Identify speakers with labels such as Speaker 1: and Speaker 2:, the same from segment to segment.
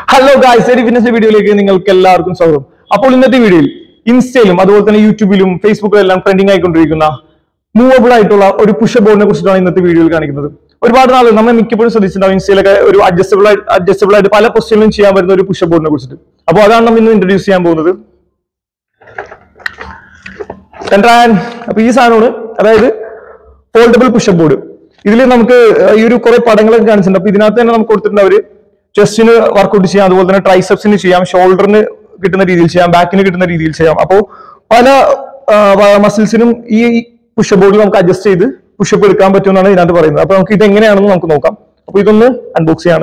Speaker 1: Hello guys എരി fitness വീഡിയോയിലേക്ക് നിങ്ങൾക്ക് എല്ലാവർക്കും സ്വാഗതം അപ്പോൾ ഇന്നത്തെ വീഡിയോയിൽ ഇൻസ്റ്റയിലും അതുപോലെ തന്നെ യൂട്യൂബിലും ഫേസ്ബുക്കിലും എല്ലാം ട്രെൻഡിങ് ആയിക്കൊണ്ടിരിക്കുന്ന മൂവബിൾ ആയിട്ടുള്ള ഒരു പുഷ് ബോർഡിനെ കുറിച്ചിട്ടാണ് ഇന്നത്തെ വീഡിയോയിൽ കാണിക്കുന്നത് ഒരുപാട് നാൾ നമ്മൾ മിക്കപ്പോഴും ശ്രദ്ധിച്ചിട്ടുണ്ടാവും ഇൻസ്റ്റയിലൊക്കെ ഒരു അഡ്ജസ്റ്റബിൾ അഡ്ജസ്റ്റബിൾ ആയിട്ട് പല പൊസിഷനിലും ചെയ്യാൻ പറ്റുന്ന ഒരു പുഷ് ബോർഡിനെ കുറിച്ചിട്ട് അപ്പോൾ അതാണ് നമ്മൾ ഇന്ന് ഇൻട്രൊഡ്യൂസ് ചെയ്യാൻ പോകുന്നത് രണ്ടാൻ അപ്പൊ ഈ സാധനമാണ് അതായത് ഫോൾഡബിൾ പുഷപ്പ് ബോർഡ് ഇതിൽ നമുക്ക് ഈ ഒരു കുറെ പടങ്ങളൊക്കെ കാണിച്ചിട്ടുണ്ട് അപ്പൊ ഇതിനകത്ത് തന്നെ നമുക്ക് കൊടുത്തിട്ടുണ്ട് അവര് ചെസ്റ്റിന് വർക്കൗട്ട് ചെയ്യാം അതുപോലെ തന്നെ ട്രൈസെപ്സിന് ചെയ്യാം ഷോൾഡറിന് കിട്ടുന്ന രീതിയിൽ ചെയ്യാം ബാക്കിന് കിട്ടുന്ന രീതിയിൽ ചെയ്യാം അപ്പോൾ പല മസിൽസിനും ഈ പുഷപ്പ് ബോർഡിൽ നമുക്ക് അഡ്ജസ്റ്റ് ചെയ്ത് പുഷപ്പ് എടുക്കാൻ പറ്റുമെന്നാണ് ഇതിനകത്ത് പറയുന്നത് അപ്പൊ നമുക്ക് ഇത് എങ്ങനെയാണെന്ന് നമുക്ക് നോക്കാം അപ്പൊ ഇതൊന്ന് അൺബോക്സ് ചെയ്യാണ്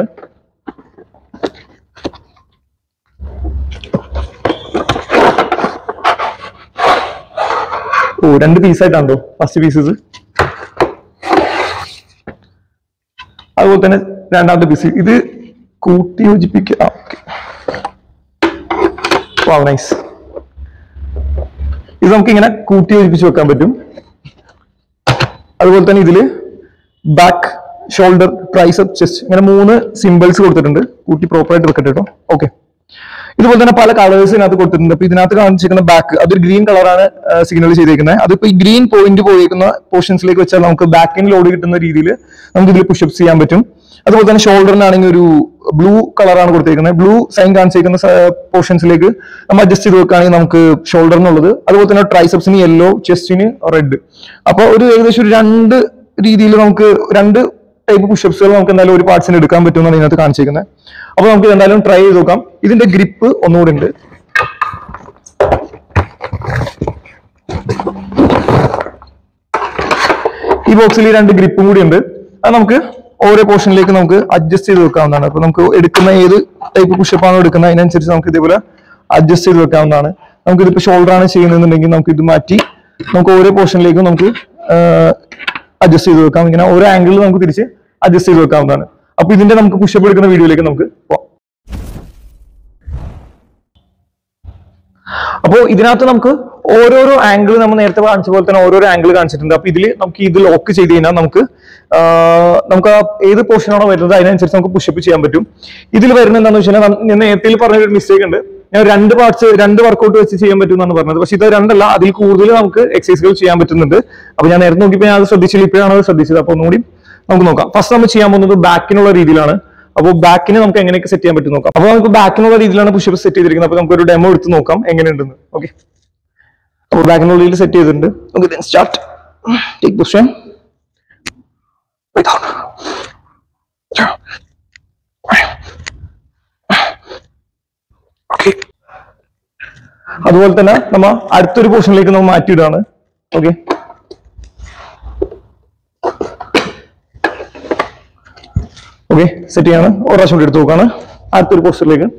Speaker 1: ഓ രണ്ട് പീസായിട്ടാണല്ലോ ഫസ്റ്റ് പീസസ് അതുപോലെ തന്നെ രണ്ടാമത്തെ പീസ് ഇത് കൂട്ടി യോജിപ്പിക്കുക വാ നൈസ് ഇത് നമുക്ക് ഇങ്ങനെ കൂട്ടി യോജിപ്പിച്ച് വെക്കാൻ പറ്റും അതുപോലെ തന്നെ ഇതില് ബാക്ക് ഷോൾഡർ ട്രൈസപ്പ് ചെസ്റ്റ് ഇങ്ങനെ മൂന്ന് സിമ്പിൾസ് കൊടുത്തിട്ടുണ്ട് കൂട്ടി പ്രോപ്പർ ആയിട്ട് വെക്കട്ടെ കേട്ടോ ഓക്കെ ഇതുപോലെ തന്നെ പല കളേഴ്സ് ഇതിനകത്ത് കൊടുത്തിട്ടുണ്ട് അപ്പൊ ഇതിനകത്ത് കാണിച്ചിരിക്കുന്ന ബാക്ക് അതൊരു ഗ്രീൻ കളറാണ് സിഗ്നൽ ചെയ്തേക്കുന്നത് അതിപ്പോ ഈ ഗ്രീൻ പോയിന്റ് പോയിരിക്കുന്ന പോർഷൻസിലേക്ക് വെച്ചാൽ നമുക്ക് ബാക്കിന് ലോഡ് കിട്ടുന്ന രീതിയിൽ നമുക്ക് ഇതിൽ പുഷപ്സ് ചെയ്യാൻ പറ്റും അതുപോലെ തന്നെ ഷോൾഡറിനാണെങ്കിൽ ഒരു ബ്ലൂ കളറാണ് കൊടുത്തിരിക്കുന്നത് ബ്ലൂ സൈൻ കാണിച്ചിരിക്കുന്ന പോർഷൻസിലേക്ക് നമ്മൾ അഡ്ജസ്റ്റ് ചെയ്ത് വെക്കുകയാണെങ്കിൽ നമുക്ക് ഷോൾഡറിനുള്ളത് അതുപോലെ തന്നെ ട്രൈസെപ്സിന് യെല്ലോ ചെസ്റ്റിന് റെഡ് അപ്പൊ ഒരു ഏകദേശം ഒരു രണ്ട് രീതിയിൽ നമുക്ക് രണ്ട് ടൈപ്പ് പുഷപ്സുകൾ നമുക്ക് എന്തായാലും ഒരു പാർട്സിന് എടുക്കാൻ പറ്റുമെന്നാണ് ഇതിനകത്ത് കാണിച്ചിരിക്കുന്നത് അപ്പൊ നമുക്ക് എന്തായാലും ട്രൈ ചെയ്ത് നോക്കാം ഇതിന്റെ ഗ്രിപ്പ് ഒന്നുകൂടി ഉണ്ട് ഈ ബോക്സിൽ ഈ രണ്ട് ഗ്രിപ്പും കൂടി ഉണ്ട് അത് നമുക്ക് ഓരോ പോർഷനിലേക്ക് നമുക്ക് അഡ്ജസ്റ്റ് ചെയ്ത് വെക്കാവുന്നതാണ് അപ്പൊ നമുക്ക് എടുക്കുന്ന ഏത് ടൈപ്പ് പുഷപ്പാണോ എടുക്കുന്നത് അതിനനുസരിച്ച് നമുക്ക് ഇതേപോലെ അഡ്ജസ്റ്റ് ചെയ്ത് വെക്കാവുന്നതാണ് നമുക്ക് ഇതിപ്പോ ഷോൾഡർ ആണ് ചെയ്യുന്നതെന്നുണ്ടെങ്കിൽ നമുക്ക് ഇത് മാറ്റി നമുക്ക് ഓരോ പോർഷനിലേക്കും നമുക്ക് അഡ്ജസ്റ്റ് ചെയ്ത് വെക്കാം ഇങ്ങനെ ഓരോ ആംഗിളിൽ നമുക്ക് തിരിച്ച് അഡ്ജസ്റ്റ് ചെയ്ത് വെക്കാവുന്നതാണ് അപ്പൊ ഇതിന്റെ നമുക്ക് പുഷപ്പ് എടുക്കുന്ന വീഡിയോയിലേക്ക് നമുക്ക് പോവാം അപ്പോൾ ഇതിനകത്ത് നമുക്ക് ഓരോരോ ആംഗിൾ നമ്മൾ നേരത്തെ കാണിച്ച പോലെ തന്നെ ഓരോരോ ആംഗിൾ കാണിച്ചിട്ടുണ്ട് അപ്പൊ ഇതിൽ നമുക്ക് ഇത് ലോക്ക് ചെയ്ത് കഴിഞ്ഞാൽ നമുക്ക് ആ, നമുക്ക് ആ ഏത് പോർഷനാണോ വരുന്നത് അതിനനുസരിച്ച് നമുക്ക് പുഷപ്പ് ചെയ്യാൻ പറ്റും ഇതിൽ വരുന്നത് എന്താണെന്ന് വെച്ചാൽ നം- ഞാൻ നേരത്തെ പറഞ്ഞ ഒരു മിസ്റ്റേക്ക് ഉണ്ട് ഞാൻ രണ്ട് പാർട്സ് രണ്ട് വർക്കൗട്ട് വെച്ച് ചെയ്യാൻ പറ്റും എന്നാണ് പറഞ്ഞത് പക്ഷെ ഇത് രണ്ടല്ല അതിൽ കൂടുതൽ നമുക്ക് എക്സസൈസുകൾ ചെയ്യാൻ പറ്റുന്നുണ്ട് അപ്പൊ ഞാൻ നേരത്തെ നോക്കിയപ്പോൾ ഞാൻ അത് ശ്രദ്ധിച്ചില്ല ഇപ്പോഴാണ് അത് ശ്രദ്ധിച്ചത് അപ്പൊ ഒന്നുകൂടി നമുക്ക് നോക്കാം ഫസ്റ്റ് നമ്മൾ ചെയ്യാൻ പോകുന്നത് ബാക്കിനുള്ള രീതിയിലാണ് അപ്പോൾ ബാക്കിന് നമുക്ക് എങ്ങനെയൊക്കെ സെറ്റ് ചെയ്യാൻ പറ്റും നോക്കാം അപ്പോൾ നമുക്ക് ബാക്കിനുള്ള രീതിയിലാണ് പുഷപ്പ് സെറ്റ് ചെയ്തിരിക്കുന്നത് അപ്പോൾ നമുക്ക് ഒരു ഡെമോ എടുത്ത് നോക്കാം എങ്ങനെയുണ്ടെന്ന് ഓക്കെ അപ്പോൾ ബാക്കിനുള്ള രീതിയിൽ സെറ്റ് ചെയ്തിട്ടുണ്ട് നമുക്ക് സ്റ്റാർട്ട് ടേക്ക് പൊസിഷൻ ഓക്കെ അതുപോലെ തന്നെ നമ്മ അടുത്തൊരു പോർഷനിലേക്ക് നമ്മൾ മാറ്റിയിടാണ് ഓക്കെ ഓക്കെ സെറ്റ് ചെയ്യാണ് ഒരു പ്രാവശ്യം കൂടി എടുത്ത് നോക്കാണ് അടുത്തൊരു പോസ്റ്ററിലേക്ക്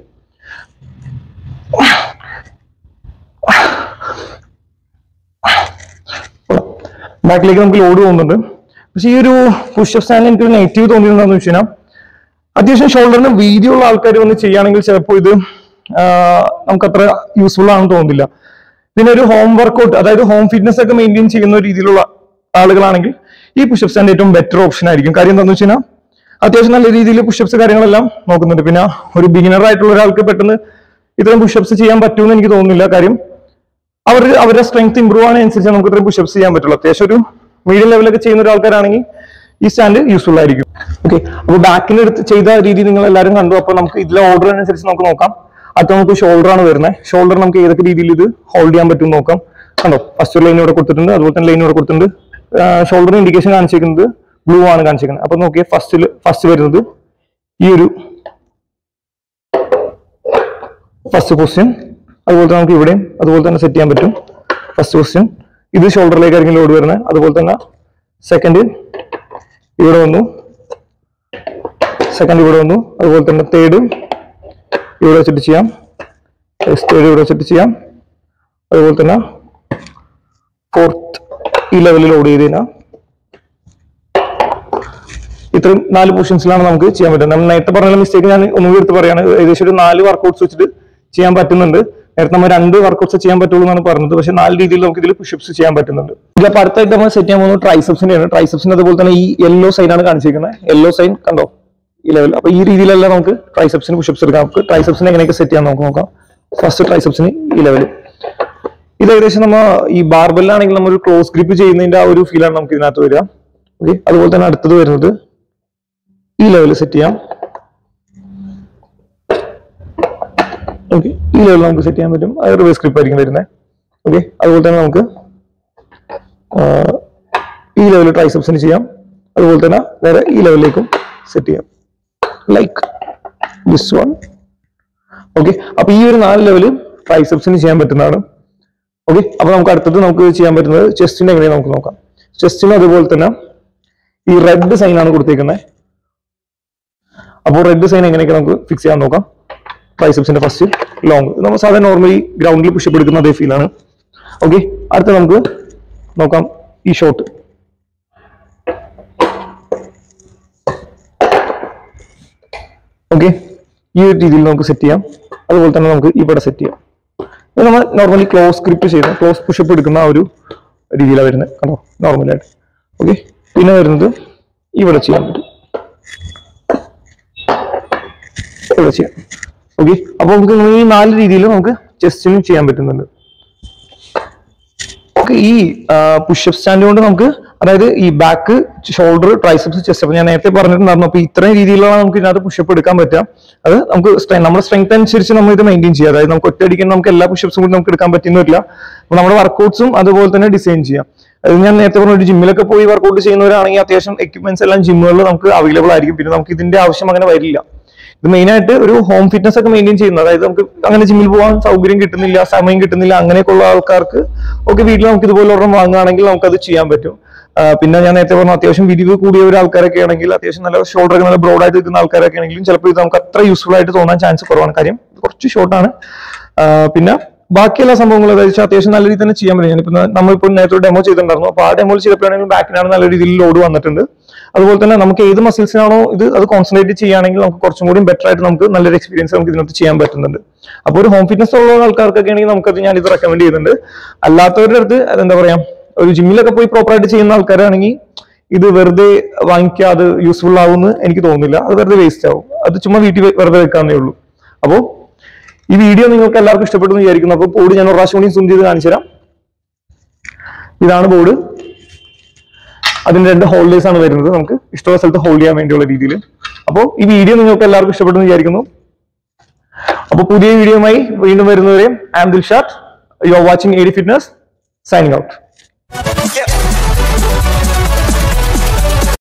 Speaker 1: ബാക്കിലേക്ക് നമുക്ക് ലോഡ് പോകുന്നുണ്ട് പക്ഷെ ഈ ഒരു പുഷപ്പ് സ്റ്റാൻഡ് എനിക്കൊരു നെഗറ്റീവ് തോന്നിയത് എന്താണെന്ന് വെച്ച് കഴിഞ്ഞാൽ അത്യാവശ്യം ഷോൾഡറിന് വീതിയുള്ള ആൾക്കാർ വന്ന് ചെയ്യുകയാണെങ്കിൽ ചിലപ്പോൾ ഇത് ആ, നമുക്ക് അത്ര യൂസ്ഫുൾ ആണെന്ന് തോന്നുന്നില്ല പിന്നെ ഒരു ഹോം വർക്കൗട്ട് അതായത് ഹോം ഫിറ്റ്നസ് ഒക്കെ മെയിൻറ്റെയിൻ ചെയ്യുന്ന രീതിയിലുള്ള ആളുകളാണെങ്കിൽ ഈ പുഷപ്പ് സ്റ്റാൻഡ് ഏറ്റവും ബെറ്റർ ഓപ്ഷൻ ആയിരിക്കും കാര്യം എന്താണെന്ന് വെച്ച് കഴിഞ്ഞാൽ അത്യാവശ്യം നല്ല രീതിയിൽ പുഷപ്സ് കാര്യങ്ങളെല്ലാം നോക്കുന്നുണ്ട് പിന്നെ ഒരു ബിഗിനർ ആയിട്ടുള്ള ഒരാൾക്ക് പെട്ടെന്ന് ഇത്തരം പുഷപ്സ് ചെയ്യാൻ പറ്റുമെന്ന് എനിക്ക് തോന്നുന്നില്ല കാര്യം അവർ അവരുടെ സ്ട്രെങ്ത് ഇമ്പ്രൂവ് ആണെന്നനുസരിച്ച് നമുക്ക് ഇത്രയും പുഷപ്സ് ചെയ്യാൻ പറ്റുള്ളൂ അത്യാവശ്യം ഒരു മീഡിയം ലെവലൊക്കെ ചെയ്യുന്ന ഒരാൾക്കാരാണെങ്കിൽ ഈ സ്റ്റാൻഡ് യൂസ്ഫുൾ ആയിരിക്കും ഓക്കെ അപ്പോൾ ബാക്കിന് എടുത്ത് ചെയ്ത രീതി നിങ്ങൾ എല്ലാവരും കണ്ടു അപ്പോൾ നമുക്ക് ഇതിലെ ഓർഡർ അനുസരിച്ച് നമുക്ക് നോക്കാം അടുത്ത നമുക്ക് ഷോൾഡർ ആണ് വരുന്നത് ഷോൾഡർ നമുക്ക് ഏതൊക്കെ രീതിയിൽ ഇത് ഹോൾഡ് ചെയ്യാൻ പറ്റും നോക്കാം കണ്ടോ ഫസ്റ്റ് ലൈൻ ഇവിടെ കൊടുത്തിട്ടുണ്ട് അതുപോലെ തന്നെ ലൈൻ ഇവിടെ കൊടുത്തിട്ടുണ്ട് ഷോൾഡറിന് ഇൻഡിക്കേഷൻ കാണിച്ചിരിക്കുന്നത് ബ്ലൂ ആണ് കാണിച്ചിരിക്കുന്നത് അപ്പൊ നോക്കിയേ ഫസ്റ്റിൽ ഫസ്റ്റ് വരുന്നത് ഈ ഒരു ഫസ്റ്റ് പൊസിഷൻ അതുപോലെ തന്നെ നമുക്ക് ഇവിടെയും അതുപോലെ തന്നെ സെറ്റ് ചെയ്യാൻ പറ്റും ഫസ്റ്റ് പൊസിഷൻ ഇത് ഷോൾഡറിലേക്കായിരിക്കും ലോഡ് വരുന്നത് അതുപോലെ തന്നെ സെക്കൻഡ് ഇവിടെ വന്നു സെക്കൻഡ് ഇവിടെ വന്നു അതുപോലെ തന്നെ തേർഡ് ഇവിടെ വെച്ചിട്ട് ചെയ്യാം തേർഡ് ഇവിടെ വെച്ചിട്ട് ചെയ്യാം അതുപോലെ തന്നെ ഫോർത്ത് ഈ ലെവലിൽ ലോഡ് ചെയ്ത് കഴിഞ്ഞാൽ ഇത്രയും നാല് പൊസിഷൻസിലാണ് നമുക്ക് ചെയ്യാൻ പറ്റുന്നത് നമ്മൾ നേരത്തെ പറഞ്ഞ മിസ്റ്റേക്ക് ഞാൻ ഒന്നുകൂടി എടുത്ത് പറയാണ് ഏകദേശം ഒരു നാല് വർക്കൗട്ട്സ് വെച്ചിട്ട് ചെയ്യാൻ പറ്റുന്നുണ്ട് നേരത്തെ നമ്മൾ രണ്ട് വർക്കൗട്ട്സ് ചെയ്യാൻ പറ്റുള്ളൂ എന്നാണ് പറഞ്ഞത് പക്ഷെ നാല് രീതിയിൽ നമുക്ക് ഇതിൽ പുഷപ്സ് ചെയ്യാൻ പറ്റുന്നുണ്ട് ഇതിലപ്പോൾ അടുത്തായിട്ട് നമ്മൾ സെറ്റ് ചെയ്യാൻ പോകുന്നത് ട്രൈസെപ്സിന്റെ ആണ് ട്രൈസെപ്സിന് അതുപോലെ തന്നെ ഈ യെല്ലോ സൈൻ ആണ് കാണിച്ചിരിക്കുന്നത് യെല്ലോ സൈൻ കണ്ടോ ഈ ലെവൽ അപ്പൊ ഈ രീതിയിലല്ല നമുക്ക് ട്രൈസെപ്സിന് പുഷപ്സ് എടുക്കാം നമുക്ക് ട്രൈസെപ്സിന് എങ്ങനെയൊക്കെ സെറ്റ് ചെയ്യാൻ നമുക്ക് നോക്കാം ഫസ്റ്റ് ട്രൈസെപ്സിന് ഈ ലെവൽ ഇത് ഏകദേശം നമ്മ ഈ ബാർബെല്ലാണെങ്കിൽ നമ്മൾ ഒരു ക്ലോസ് ഗ്രിപ്പ് ചെയ്യുന്നതിന്റെ ആ ഒരു ഫീലാണ് നമുക്ക് ഇതിനകത്ത് വരിക ഓക്കെ അതുപോലെ തന്നെ അടുത്തത് വരുന്നത് ഈ ലെവൽ സെറ്റ് ചെയ്യാം ഓക്കെ ഈ ലെവൽ നമുക്ക് സെറ്റ് ചെയ്യാൻ പറ്റും അത് റിവേഴ്സ് ഗ്രിപ്പ് ആയിരിക്കും വരുന്നത് ഓക്കെ അതുപോലെ തന്നെ നമുക്ക് ആ, ഈ ലെവൽ ട്രൈസെപ്സിന് ചെയ്യാം അതുപോലെ തന്നെ വേറെ ഈ ലെവലിലേക്കും സെറ്റ് ചെയ്യാം ലൈക്ക് ദിസ് വൺ ഓക്കെ അപ്പൊ ഈ ഒരു നാല് ലെവല് ട്രൈസെപ്സിന് ചെയ്യാൻ പറ്റുന്നതാണ് ഓക്കെ അപ്പൊ നമുക്ക് അടുത്തത് നമുക്ക് ചെയ്യാൻ പറ്റുന്നത് ചെസ്റ്റിന് എങ്ങനെയാണ് നമുക്ക് നോക്കാം ചെസ്റ്റിന് അതുപോലെ തന്നെ ഈ റെഡ് സൈൻ ആണ് കൊടുത്തേക്കുന്നത് അപ്പോൾ റെഡ് സൈൻ എങ്ങനെയൊക്കെ നമുക്ക് ഫിക്സ് ചെയ്യാൻ നോക്കാം ട്രൈസെപ്സിന്റെ ഫസ്റ്റ് ലോങ് നമ്മൾ സാധാരണ നോർമലി ഗ്രൗണ്ടിൽ പുഷപ്പ് എടുക്കുന്ന അതേ ഫീലാണ് ഓക്കെ അടുത്ത നമുക്ക് നോക്കാം ഈ ഷോട്ട് ഓക്കെ ഈ ഒരു രീതിയിൽ നമുക്ക് സെറ്റ് ചെയ്യാം അതുപോലെ തന്നെ നമുക്ക് ഇവിടെ സെറ്റ് ചെയ്യാം ഇത് നമ്മൾ നോർമലി ക്ലോസ് സ്ക്രിപ്റ്റ് ചെയ്യുന്ന ക്ലോസ് പുഷപ്പ് എടുക്കുന്ന ആ ഒരു രീതിയിലാണ് വരുന്നത് കണ്ടോ നോർമലായിട്ട് ഓക്കെ പിന്നെ വരുന്നത് ഇവിടെ ചെയ്യാൻ പറ്റും ഇവിടെ ചെയ്യാം ഓക്കെ അപ്പൊ നമുക്ക് ഈ നാല് രീതിയിൽ നമുക്ക് ചെസ്റ്റിനും ചെയ്യാൻ പറ്റുന്നുണ്ട് നമുക്ക് ഈ പുഷപ്പ് സ്റ്റാൻഡ് കൊണ്ട് നമുക്ക് അതായത് ഈ ബാക്ക് ഷോൾഡർ ട്രൈസെപ്സ് ചെസ്റ്റ് അപ്പൊ ഞാൻ നേരത്തെ പറഞ്ഞിട്ടുണ്ടായിരുന്നു അപ്പൊ ഇത്രയും രീതിയിലുള്ള നമുക്ക് ഇതിനകത്ത് പുഷപ്പ് എടുക്കാൻ പറ്റാം അത് നമുക്ക് സ്ട്രെ- നമ്മുടെ സ്ട്രെങ്ത് അനുസരിച്ച് നമ്മൾ ഇത് മെയിൻറ്റെയിൻ ചെയ്യുക അതായത് നമുക്ക് ഒറ്റയടിക്കാൻ നമുക്ക് എല്ലാ പുഷപ്സും കൂടി നമുക്ക് എടുക്കാൻ പറ്റുന്നില്ല അപ്പൊ നമ്മുടെ വർക്കൗട്ട്സും അതുപോലെ തന്നെ ഡിസൈൻ ചെയ്യാം അത് ഞാൻ നേരത്തെ പറഞ്ഞ ഒരു ജിമ്മിലൊക്കെ പോയി വർക്കൗട്ട് ചെയ്യുന്നവരാണെങ്കിൽ അത്യാവശ്യം എക്യുപ്മെന്റ്സ് എല്ലാം ജിമ്മുകളിൽ നമുക്ക് അവൈലബിൾ ആയിരിക്കും പിന്നെ നമുക്ക് ഇതിന്റെ ആവശ്യം അങ്ങനെ വരില്ല ഇത് മെയിൻ ആയിട്ട് ഒരു ഹോം ഫിറ്റ്നസ് ഒക്കെ മെയിൻറ്റെയിൻ ചെയ്യുന്നത് അതായത് നമുക്ക് അങ്ങനെ ജിമ്മിൽ പോകാൻ സൗകര്യം കിട്ടുന്നില്ല സമയം കിട്ടുന്നില്ല അങ്ങനെയൊക്കെ ഉള്ള ആൾക്കാർക്ക് ഒക്കെ വീട്ടിൽ നമുക്ക് ഇതുപോലെ ഒരെണ്ണം വാങ്ങുകയാണെങ്കിൽ നമുക്ക് അത് ചെയ്യാൻ പറ്റും ആ, പിന്നെ ഞാൻ നേരത്തെ പറഞ്ഞ അത്യാവശ്യം വിരിവ് കൂടിയ ഒരു ആൾക്കാരൊക്കെ ആണെങ്കിൽ അത്യാവശ്യം നല്ല ഷോൾഡർ ഒക്കെ നല്ല ബ്രോഡ് ആയിട്ട് നിൽക്കുന്ന ആൾക്കാരൊക്കെ ആണെങ്കിലും ചിലപ്പോൾ ഇത് നമുക്ക് അത്ര യൂസ്ഫുൾ ആയിട്ട് തോന്നാൻ ചാൻസ് കുറവാണ് കാര്യം ഇത് കുറച്ച് ഷോർട്ടാണ് പിന്നെ ബാക്കിയെല്ലാ സംഭവങ്ങളും അതായത് വെച്ചാൽ അത്യാവശ്യം നല്ല രീതിയിൽ തന്നെ ചെയ്യാൻ പറ്റും ഞാനിപ്പോ നമ്മളിപ്പോൾ നേരത്തെ ഡെമോ ചെയ്തിട്ടുണ്ടായിരുന്നു അപ്പോൾ ആ ഡെമോ ചെയ്തപ്പോഴാണെങ്കിലും ബാക്കിനാണ് നല്ല രീതിയിൽ ലോഡ് വന്നിട്ടുണ്ട് അതുപോലെ തന്നെ നമുക്ക് ഏത് മസിൽസിനാണോ ഇത് അത് കോൺസെൻട്രേറ്റ് ചെയ്യുകയാണെങ്കിൽ നമുക്ക് കുറച്ചും കൂടി ബെറ്റർ ആയിട്ട് നമുക്ക് നല്ലൊരു എക്സ്പീരിയൻസ് നമുക്ക് ഇതിനകത്ത് ചെയ്യാൻ പറ്റുന്നുണ്ട് അപ്പോൾ ഒരു ഹോം ഫിറ്റ്നസ് ഉള്ള ആൾക്കാർക്കൊക്കെ ആണെങ്കിൽ നമുക്കത് ഞാൻ ഇത് റെക്കമെൻഡ് ചെയ്യുന്നുണ്ട് അല്ലാത്തവരുടെ അടുത്ത് അതെന്താ പറയാ ഒരു ജിമ്മിലൊക്കെ പോയി പ്രോപ്പർ ആയിട്ട് ചെയ്യുന്ന ആൾക്കാരാണെങ്കിൽ ഇത് വെറുതെ വാങ്ങിക്കുക അത് യൂസ്ഫുൾ ആവുമെന്ന് എനിക്ക് തോന്നുന്നില്ല അത് വെറുതെ വേസ്റ്റ് ആവും അത് ചുമ്മാ വീട്ടിൽ വെ- വെറുതെ വെക്കാന്നേ ഉള്ളൂ അപ്പോൾ ഈ വീഡിയോ നിങ്ങൾക്ക് എല്ലാവർക്കും ഇഷ്ടപ്പെട്ടു എന്ന് വിചാരിക്കുന്നു അപ്പോൾ ബോർഡ് ഞാൻ ഒരു പ്രാവശ്യം കൂടി സൂം ചെയ്ത് കാണിച്ചു തരാം ഇതാണ് ബോർഡ് അതിന് രണ്ട് ഹോൾഡേഴ്സ് ആണ് വരുന്നത് നമുക്ക് ഇഷ്ടമുള്ള സ്ഥലത്ത് ഹോൾഡ് ചെയ്യാൻ വേണ്ടിയുള്ള രീതിയിൽ അപ്പോൾ ഈ വീഡിയോ നിങ്ങൾക്ക് എല്ലാവർക്കും ഇഷ്ടപ്പെട്ടു എന്ന് വിചാരിക്കുന്നു അപ്പോൾ പുതിയ വീഡിയോയുമായി വീണ്ടും വരുന്നവരെ I'm Dilshad you are watching AD fitness signing out
Speaker 2: Yeah.